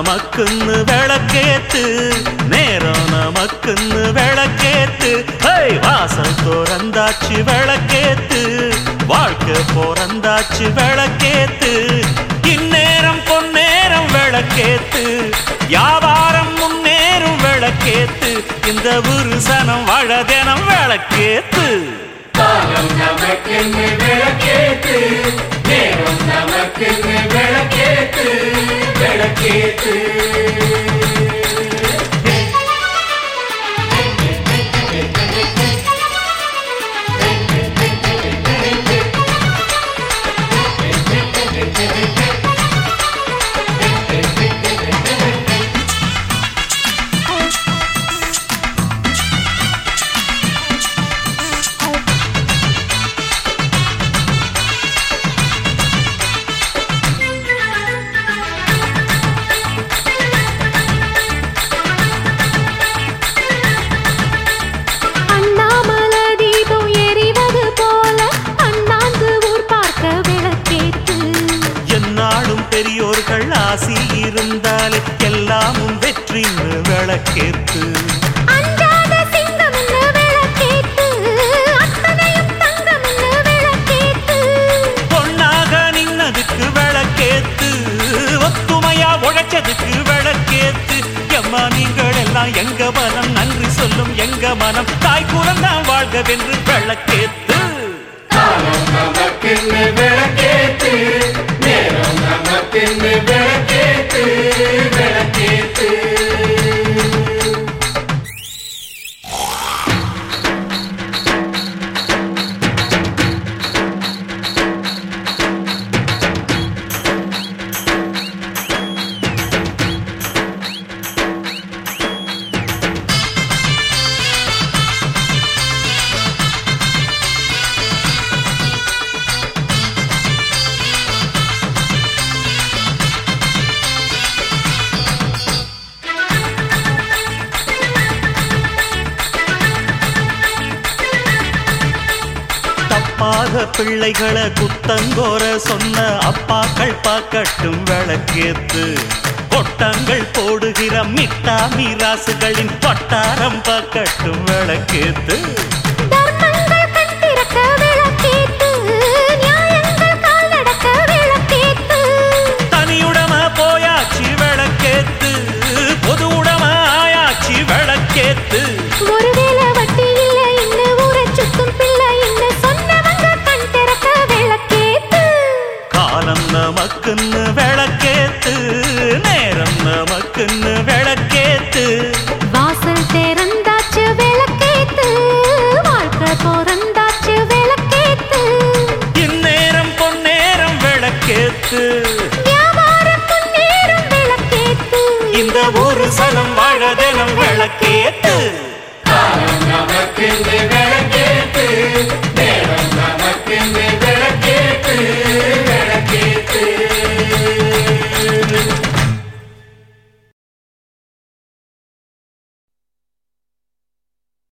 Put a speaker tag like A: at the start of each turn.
A: நமக்குன்னு விளக்கேத்து நேரம் நமக்குன்னு விளக்கேத்து ஹே வாசல் திறந்தாச்சு விளக்கேத்து வாழ்க்கை பிறந்தாச்சு விளக்கேத்து இந்நேரம் பொன்னேரம் விளக்கேத்து வியாபாரம் முன்னேறும் விளக்கேத்து இந்த விருசனம் வழதனம் விளக்கேத்து
B: காலம் நமக்குன்னு விளக்கேத்து நேரம் நமக்குன்னு விளக்கேத்து விளக்கேத்து
C: அண்ணாமலை தீபம் எரிவது போல அண்ணாந்து ஊர் பார்க்க விளக்கேத்து
A: எந்நாளும் பெரியோர்கள் ஆசி இருந்தாலே எல்லாமும் வெற்றின்னு விளக்கேத்து
C: அஞ்சாத சிங்கம் என்ன விளக்கேத்து அத்தனையும் தங்கம் என்ன விளக்கேத்து
A: பொன்னாக நின்னதுக்கு விளக்கேத்து ஒத்துமையா உழைச்சதுக்கு விளக்கேத்து எம்மா நீங்கள் எல்லாம் எங்க மனம் நன்றி சொல்லும் எங்க மனம் தாய் குலந்தான் வாழ்கவென்று விளக்கேத்து
B: காலம் நமக்குன்னு விளக்கேத்து நேரம் நமக்குன்னு விளக்கேத்து விளக்கேத்து
A: தப்பாத பிள்ளைகளை குத்தங்கோர சொன்ன அப்பாக்கள் பார்க்கட்டும் விளக்கேத்து கொட்டங்கள் போடுகிற மிட்டா மீராசுகளின் வட்டாரம் பார்க்கட்டும் விளக்கேத்து
C: தர்மங்கள் கண் திறக்க விளக்கேத்து நியாயங்கள் கால் நடக்க விளக்கேத்து
A: தனியுடம போயாச்சு விளக்கேத்து பொது உடம ஆயாச்சு விளக்கேத்து
C: ஒருவேளை வட்டி இல்ல இன்னு ஊரை சுத்தும் பிள்ளை இன்னு சொன்னவங்க கண் திறக்க விளக்கேத்து
A: காலம் நமக்குன்னு விளக்கேத்து நேரம் நமக்குன்னு விளக்கேத்து
C: வாசல் திறந்தாச்சு விளக்கேத்து வாழ்க்கை பிறந்தாச்சு விளக்கேத்து
A: இந்நேரம் பொன்னேரம் விளக்கேத்து
C: வியாபாரம் முன்னேறும் விளக்கேத்து
A: இந்த ஒரு சனம்